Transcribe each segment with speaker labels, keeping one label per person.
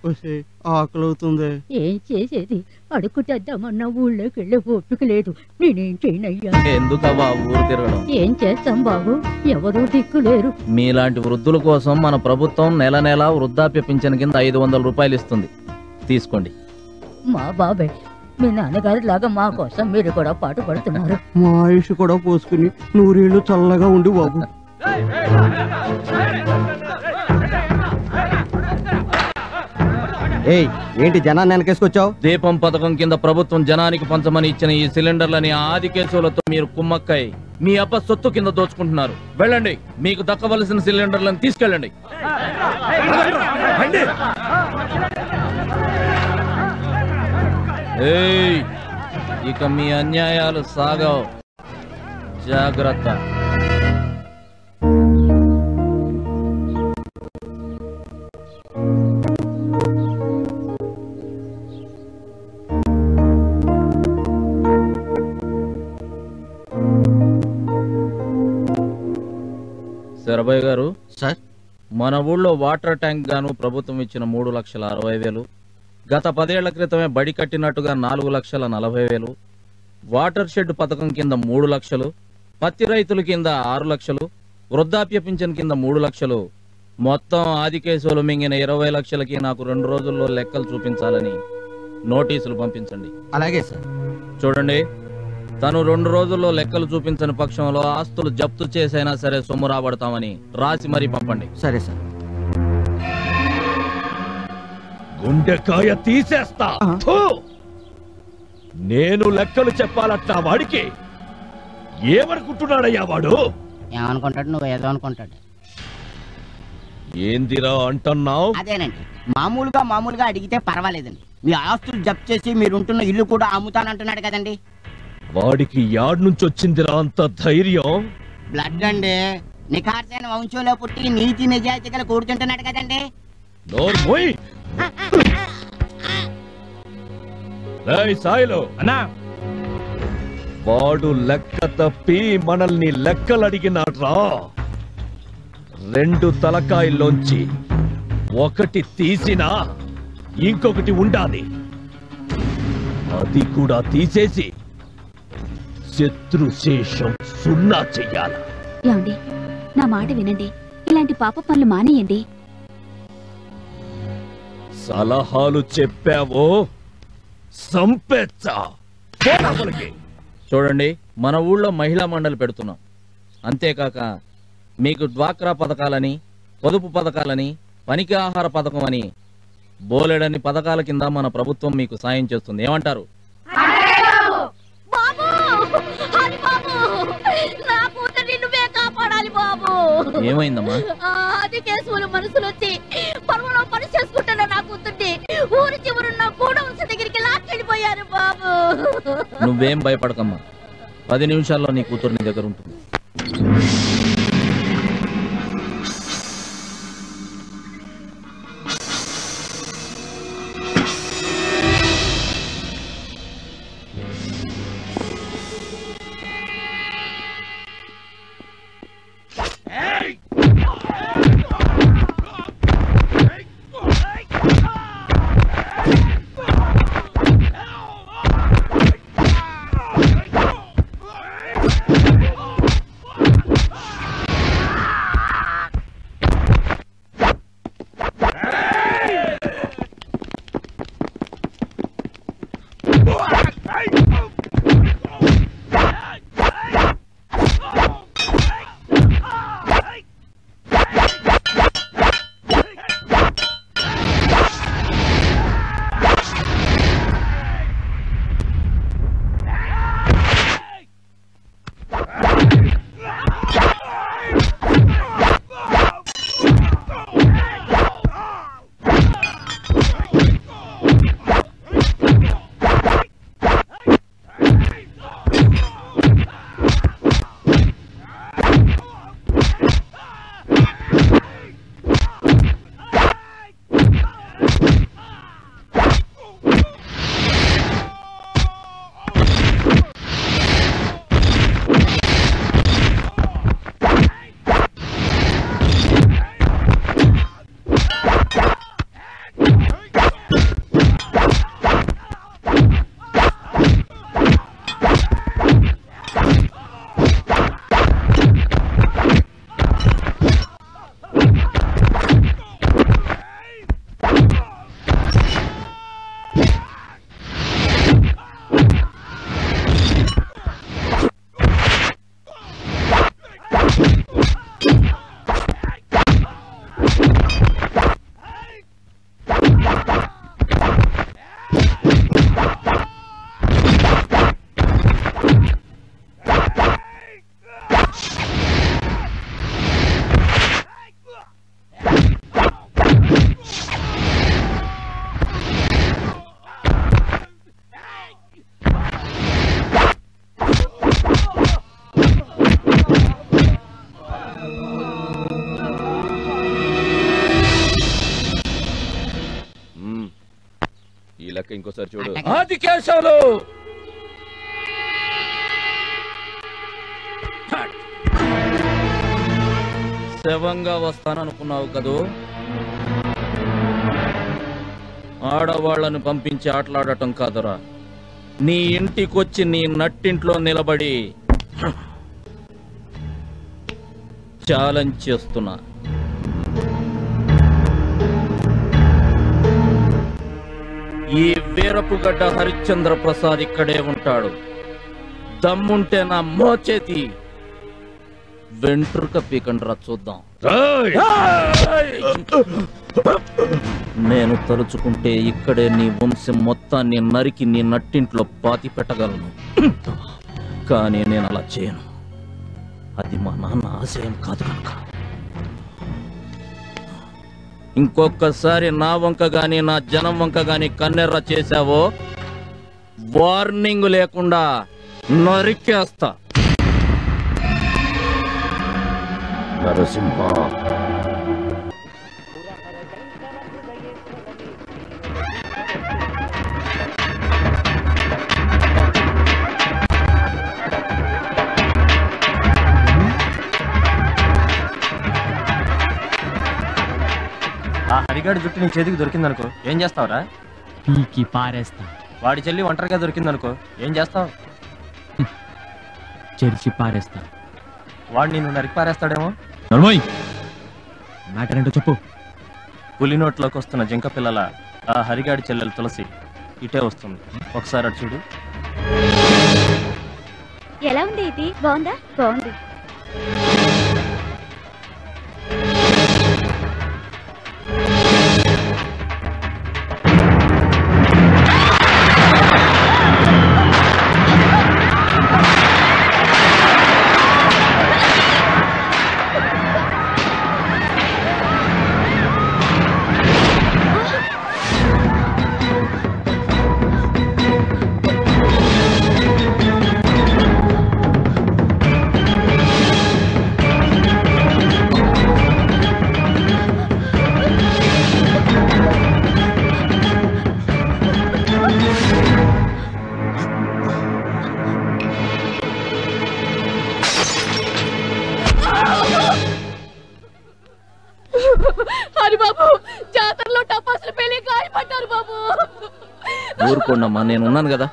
Speaker 1: ఒసే, ఆకలి అవుతుంది
Speaker 2: ఏం చేసేది అడుగు తెద్దామన్న ఊళ్ళోకి వెళ్ళే ఓపిక లేదు నేనేం చేయనయ్యా
Speaker 3: ఎందుకవ్వా ఊరు తిరగడం
Speaker 2: ఏం చేస్తాం బాబు ఎవరూ దిక్కులేరు
Speaker 3: మీలాంటి వృద్ధుల కోసం మన ప్రభుత్వం నెల నెల వృద్ధాప్య పింఛన్ కింద ఐదు వందల రూపాయలు ఇస్తుంది తీసుకోండి
Speaker 2: మా బాబాయ్ మీ నాన్నగారి లాగా మా కోసం మీరు కూడా పాటు పడుతున్నారు
Speaker 1: మా ఆయుష్ కూడా పోసుకుని నూరేళ్ళు చల్లగా ఉండి బాబు
Speaker 4: ఏయ్ ఏంటి జనాన్ని వెనకేసుకొచ్చావు
Speaker 3: దీపం పథకం కింద ప్రభుత్వం జనానికి పంచమని ఇచ్చిన ఈ సిలిండర్లని ఆది కేసులతో మీరు కుమ్మక్కై మీ అబ్బ సొత్తు కింద దోచుకుంటున్నారు వెళ్ళండి మీకు దక్కవలసిన సిలిండర్లను తీసుకెళ్ళండి ఏయ్ ఇక మీ అన్యాయాలు సాగవు జాగ్రత్త శరభయ్య గారు
Speaker 4: సార్
Speaker 3: మన ఊళ్ళో వాటర్ ట్యాంక్ గాను ప్రభుత్వం ఇచ్చిన మూడు లక్షల అరవై వేలు గత పదేళ్ల క్రితమే బడి కట్టినట్టుగా నాలుగు లక్షల నలభై వేలు వాటర్ షెడ్ పథకం కింద మూడు లక్షలు పత్తి రైతుల కింద ఆరు లక్షలు వృద్ధాప్య పింఛన్ కింద మూడు లక్షలు మొత్తం ఆది కేసులు మింగిన ఇరవై లక్షలకి నాకు రెండు రోజుల్లో లెక్కలు చూపించాలని నోటీసులు పంపించండి
Speaker 4: అలాగే సార్
Speaker 3: చూడండి తను రెండు రోజుల్లో లెక్కలు చూపించని పక్షంలో ఆస్తులు జప్తు చేసైనా సరే సొమ్ము రాబడతామని రాసి మరీ పంపండి
Speaker 4: సరే సార్
Speaker 5: గుండెకాయ తీసేస్తా థూ! నేను లెక్కలు చెప్పాలట వాడికి ఏమనుకుంటున్నాడయ్యా వాడు
Speaker 6: ఏమనుకుంటాడు నువ్వు ఏదో అనుకుంటాడు
Speaker 5: ఏందిరా అంటున్నావు
Speaker 6: అదేనండి మామూలుగా మామూలుగా అడిగితే పర్వాలేదండి మీ ఆస్తులు జప్తు చేసి మీరుంటున్న ఇల్లు కూడా అమ్ముతానంటున్నాడు కదండి
Speaker 5: వాడికి యాడ్ నుంచి వచ్చిందిరా అంత ధైర్యం
Speaker 6: బ్లడ్ అండి నిఖార్సైన వంశంలో పుట్టి నీతి నిజాయితీ గల కూర్చుంటున్నాడు కదండి
Speaker 5: నోర్మోయ్ రేయ్ సాయిలు
Speaker 7: అన్నా
Speaker 5: వాడు లెక్క తప్పి మనల్ని లెక్కలు అడిగినాడ్రా రెండు తలకాయల్లోంచి ఒకటి తీసినా ఇంకొకటి ఉండాలి అది కూడా తీసేసి శత్రుశేషం సున్నా చెయ్యాలి
Speaker 8: ఏమండి నా మాట వినండి ఇలాంటి పాప పనులు మానేయండి
Speaker 5: సలహాలు చెప్పావో సంపెచ్చా పోరాములకి
Speaker 3: చూడండి మన ఊళ్ళో మహిళా మండలి పెడుతున్నాం అంతేకాక మీకు డ్వాక్రా పథకాలని పొదుపు పథకాలని పనికి ఆహార పథకం అని బోలెడని పథకాల కింద మన ప్రభుత్వం మీకు సాయం చేస్తుంది ఏమంటారు
Speaker 2: బాబు అది బాబు నా కూతుర్ని నువ్వే కాపాడాలి బాబు
Speaker 3: ఏమైందమ్మా
Speaker 2: ఆ, అది కేసులు మనసులు వచ్చి పొలంలో పని చేసుకుంటున్న నా కూతుర్ని ఊరి చివరున్న గూడవంశ దగ్గరికి లాక్కెళ్ళిపోయారు బాబు
Speaker 3: నువ్వేం భయపడకమ్మా పది నిమిషాల్లో నీ కూతురు నీ దగ్గర ఉంటుంది
Speaker 5: Hey!
Speaker 7: ఈ లెక్క ఇంకోసారి చూడు
Speaker 6: అట్టగే.
Speaker 3: ఆది కేశవులు శవంగా వస్తాననుకున్నావు కదూ ఆడవాళ్లను పంపించి ఆటలాడటం కాదురా నీ ఇంటికొచ్చి నీ నట్టింట్లో నిలబడి ఛాలెంజ్ చేస్తున్నా ఈ వీరపుగడ్డ హరిశ్చంద్ర ప్రసాద్ ఇక్కడే ఉంటాడు దమ్ముంటే నా మోచేతి వెంట్రుక పీకండ్రా చూద్దాం నేను తలుచుకుంటే ఇక్కడే నీ వంశం మొత్తాన్ని నరికి నీ నట్టింట్లో పాతి పెట్టగలను కానీ నేను అలా చేయను అది మా నాన్న ఆశయం కాదు కనుక ఇంకొకసారి నా వంక గాని నా జనం వంక గాని కన్నెర్ర చేశావో వార్నింగ్ లేకుండా నరికేస్తా నరసింహ
Speaker 4: ఆ హరిగాడి జుట్టు నీ చేతికి దొరికిందనుకో ఏం చేస్తావురా
Speaker 9: పీకి పారేస్తా
Speaker 4: వాడి చెల్లి ఒంటరిగా దొరికిందనుకో ఏం చేస్తావు
Speaker 9: చెరిచి పారేస్తా
Speaker 4: వాడు నిన్ను నరికి పారేస్తాడేమో
Speaker 9: నర్మోయ్ మ్యాటర్ ఏంటో చెప్పు
Speaker 4: పులి నోట్లోకి వస్తున్న జింక పిల్లల ఆ హరిగాడి చెల్లెలు తులసి ఇటే వస్తుంది ఒకసారి అటు చూడు
Speaker 8: ఎలా ఉంది ఇది బాగుందా బాగుంది
Speaker 2: హరి బాబు జాతరలో టపాసులు పెళ్లి గాయపడ్డారు బాబు
Speaker 3: ఊరుకోండమ్మా నేను ఉన్నాను కదా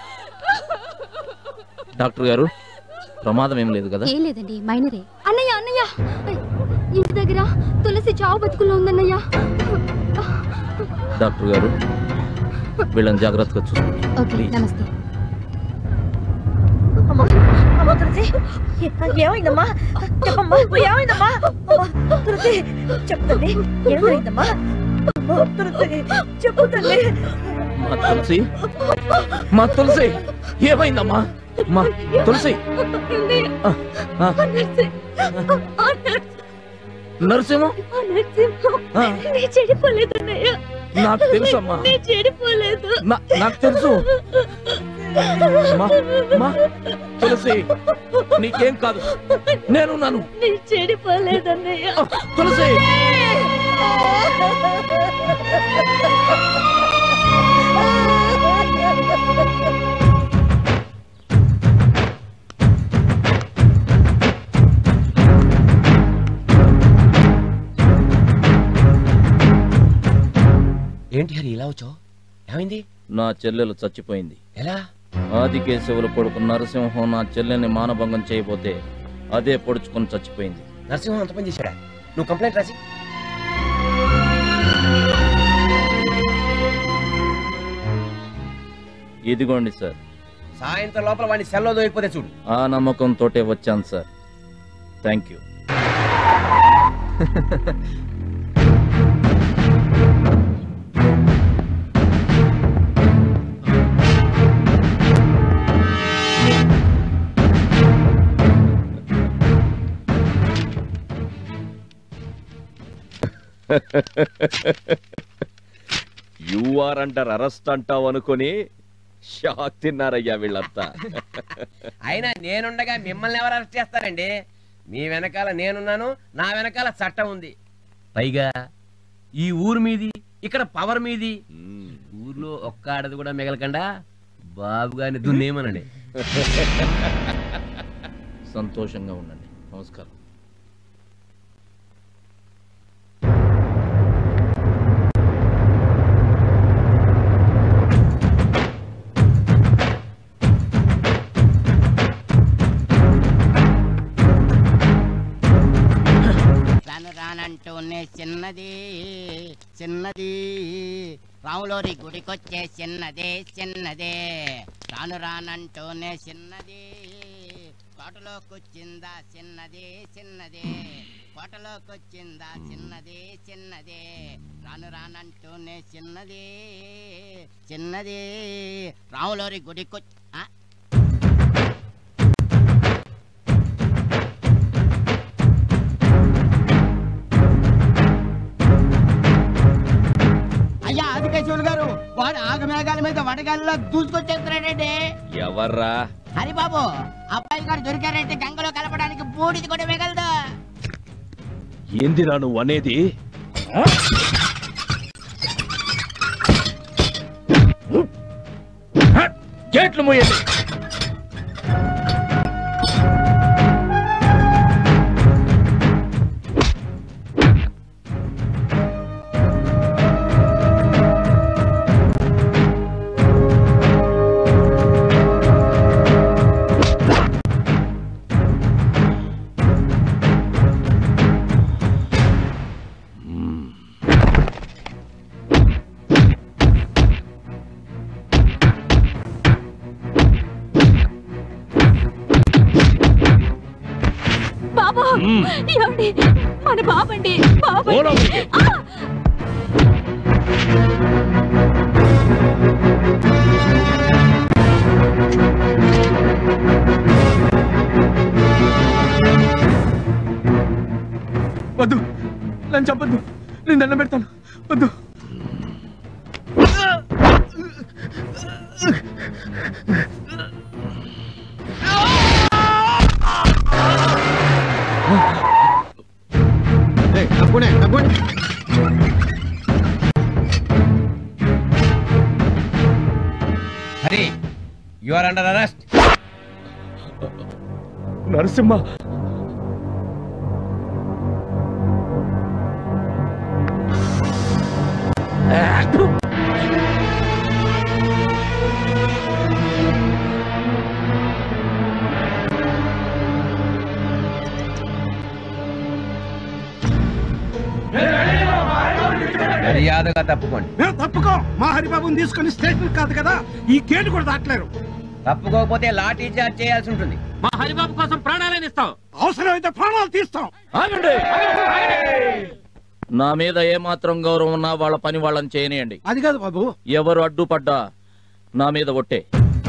Speaker 3: డాక్టర్ గారు ప్రమాదం ఏం లేదు కదా
Speaker 8: ఏం లేదండి మైనరే అన్నయ్య అన్నయ్య ఇంటి దగ్గర తులసి చావు బతుకుల్లో ఉందన్నయ్య
Speaker 3: డాక్టర్ గారు వీళ్ళని జాగ్రత్తగా చూసుకోండి
Speaker 8: ఓకే
Speaker 3: Please.
Speaker 8: నమస్తే
Speaker 2: అమ్మ తులసి ఏమైందమ్మా చెప్పమ్మా ఏమైందమ్మా అమ్మ, తులసి చెప్తండి ఏమైందమ్మా అమ్మ, తులసి చెప్పు తల్లి
Speaker 3: మా తులసి మా తులసి ఏమైందమ్మా మా తులసి ఆ, ఆ, నరసింహం ఆ,
Speaker 2: చెడిపోలేదన్నయ్య
Speaker 3: నాకు తెలుసమ్మా
Speaker 2: చెడిపోలేదు
Speaker 3: నా- నాకు తెలుసు మా మా తులసి నీకేం కాదు నేనున్నాను
Speaker 2: నీ చెడిపోలేదన్నయ్య
Speaker 3: ఆ, తులసి
Speaker 7: ఏంటి హరి ఇలా వచ్చావు ఏమైంది
Speaker 3: నా చెల్లెలు చచ్చిపోయింది
Speaker 7: ఎలా
Speaker 3: ఆదికేశవుల కొడుకు నరసింహం నా చెల్లెని మానభంగం చేయబోతే అదే పొడుచుకొని చచ్చిపోయింది
Speaker 7: నరసింహం అంత పని చేశాడా నువ్వు కంప్లైంట్ రాసి
Speaker 3: ఇదిగోండి సార్
Speaker 7: సాయంత్రం లోపల వాడిని సెల్లో దొరికిపోతే చూడు
Speaker 3: ఆ నమ్మకంతోటే వచ్చాను sir thank you
Speaker 7: you are under arrest అంటావు అనుకుని షాక్ తిన్నారయ్యా వీళ్ళంతా
Speaker 10: అయినా నేనుండగా మిమ్మల్ని ఎవరు అరెస్ట్ చేస్తారండి మీ వెనకాల నేనున్నాను నా వెనకాల చట్టం ఉంది పైగా ఈ ఊరు మీది ఇక్కడ పవర్ మీది ఊర్లో ఒక్క ఆడది కూడా మిగలకుండా బాబు గారిని దున్నేమనండి
Speaker 3: సంతోషంగా ఉండండి నమస్కారం
Speaker 6: రాను రానంటూనే చిన్నది చిన్నది రాములోరి గుడికొచ్చే చిన్నదే చిన్నదే రాను రానంటూనే చిన్నది కోటలోకొచ్చిందా చిన్నది చిన్నదే కోటలోకొచ్చిందా చిన్నది చిన్నదే రాను రానంటూనే చిన్నది చిన్నది రాములోరి గుడికొచ్చి ఆ? అయ్యా ఆదికేశ్వరులు గారు వాడు ఆగమేఘాల మీద వడగాలిలో దూసుకొచ్చేస్తున్నాడండి
Speaker 7: ఎవర్రా
Speaker 6: హరిబాబు అబ్బాయి గారు దొరికారంటే గంగలో కలపడానికి బూడిది కూడా మిగలదు
Speaker 7: ఏందిరా నువ్వు అనేది
Speaker 3: గేట్లు మూయండి
Speaker 2: బాబు ఏమండి మన బాబండి బాబు
Speaker 3: ఓ లోపలికి.
Speaker 1: వద్దు నన్ను చెప్పొద్దు నేను దండం పెడతాను వద్దు తప్పునే తప్పునే
Speaker 10: Hari you are under arrest
Speaker 5: Narasimha
Speaker 10: మర్యాదగా తప్పుకోండి
Speaker 1: తప్పుకో మా హరిబాబుని తీసుకొని స్టేషన్ కాదు కదా ఈ గేటు కూడా దాటలేరు
Speaker 10: తప్పుకోకపోతే లాఠీ చార్జ్ చేయాల్సి ఉంటుంది
Speaker 9: మా హరిబాబు కోసం ప్రాణాలను ఇస్తాం
Speaker 1: అవసరమైతే ప్రాణాలు తీస్తాం
Speaker 3: ఆగండి నా మీద ఏమాత్రం గౌరవం ఉన్నా వాళ్ళ పని వాళ్ళని చేయనియండి
Speaker 1: అది కాదు బాబు
Speaker 3: ఎవరు అడ్డుపడ్డా నా మీద ఒట్టే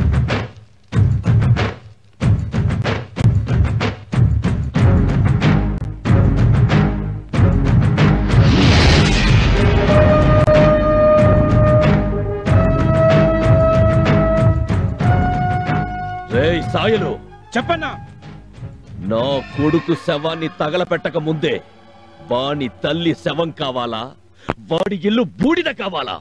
Speaker 7: రేయ్ సాయలు
Speaker 1: చెప్పన్నా
Speaker 7: నా కొడుకు శవాన్ని తగలపెట్టక ముందే వాని తల్లి శవం కావాలా వాడి ఇల్లు బూడిద కావాలా